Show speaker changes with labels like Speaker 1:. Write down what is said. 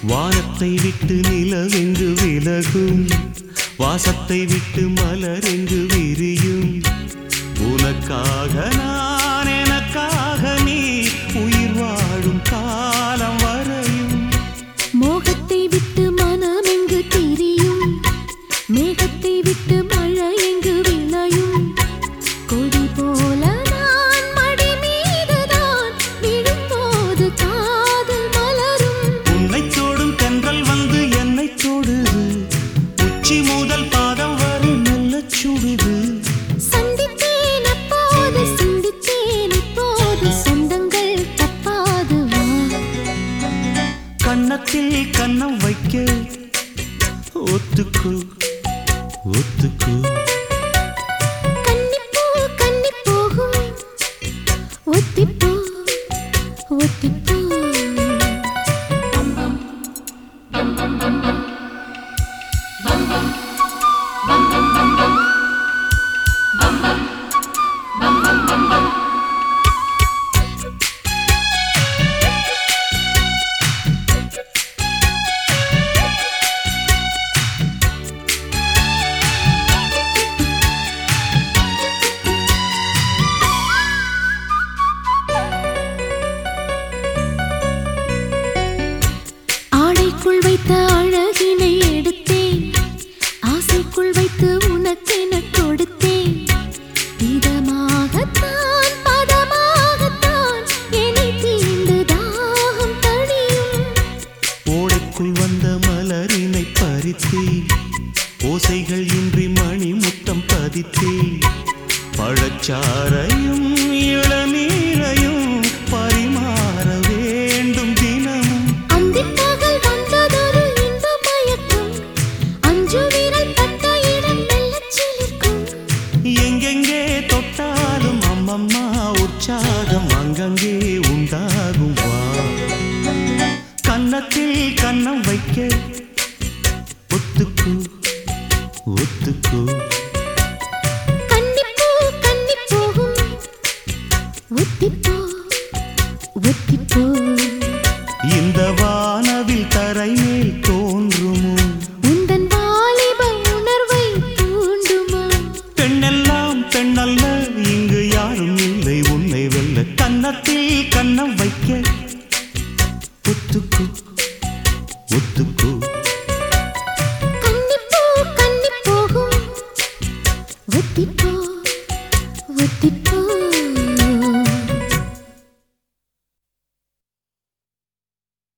Speaker 1: வானத்தை விட்டு நிலவெங்கு விலகும் வாசத்தை விட்டு மலரெங்கு விரியும் உனக்காக நான் எனக்காக நீ உயிர் வாழும் காலம் வரையும்
Speaker 2: மோகத்தை விட்டு மனம் எங்கு திரியும் மேகத்தை விட்டு மழை எங்கு விளையும் கொடி போல நான் மடி மீதுதான் விழும்போது காதல் மலரும்
Speaker 1: உன்னை தோடும் தென்றல் வந்து என்னை தொடுது உச்சி முதல் பாதம் வரை நல்ல சுடுது
Speaker 2: சந்தித்தேன் அப்போது சிந்தித்தேன் இப்போது சொந்தங்கள் தப்பாது வா
Speaker 1: கன்னத்தில் கன்னம் வைக்க ஒத்துக்கு ஒத்துக்கு
Speaker 2: கன்னிப்பூ கன்னி போகும் ஒத்திப்போ ஒத்திப்போ ஆடைக்குள் வைத்த அழகினை எடுத்தேன் ஆசைக்குள் வைத்து உனக்கென கொடுத்தேன் இதமாகத்தான் பதமாகத்தான் என்னை தீண்டு தாகம் தணியும்
Speaker 1: ஓடைக்குள் வந்த மலரினை பறித்தே ஓசைகள் இன்றி மணி முத்தம் பதித்தே பழச்சாரையும் இளநீரையும் பரிமாற வேண்டும் தினமும்
Speaker 2: அந்திப் பகல் வந்ததொரு இன்ப மயக்கம் அஞ்சு விரல் பட்ட இடம் மெல்லச் சிலிர்க்கும்
Speaker 1: எங்கெங்கே தொட்டாலும் அம்மம்மா உற்சாகம் அங்கங்கே உண்டாகும் வா கன்னத்தில் கன்னம் வைக்க ஒத்துக்கு ஒத்துக்கு
Speaker 2: கன்னிப்பூ கன்னி போகும் ஒத்திப்போ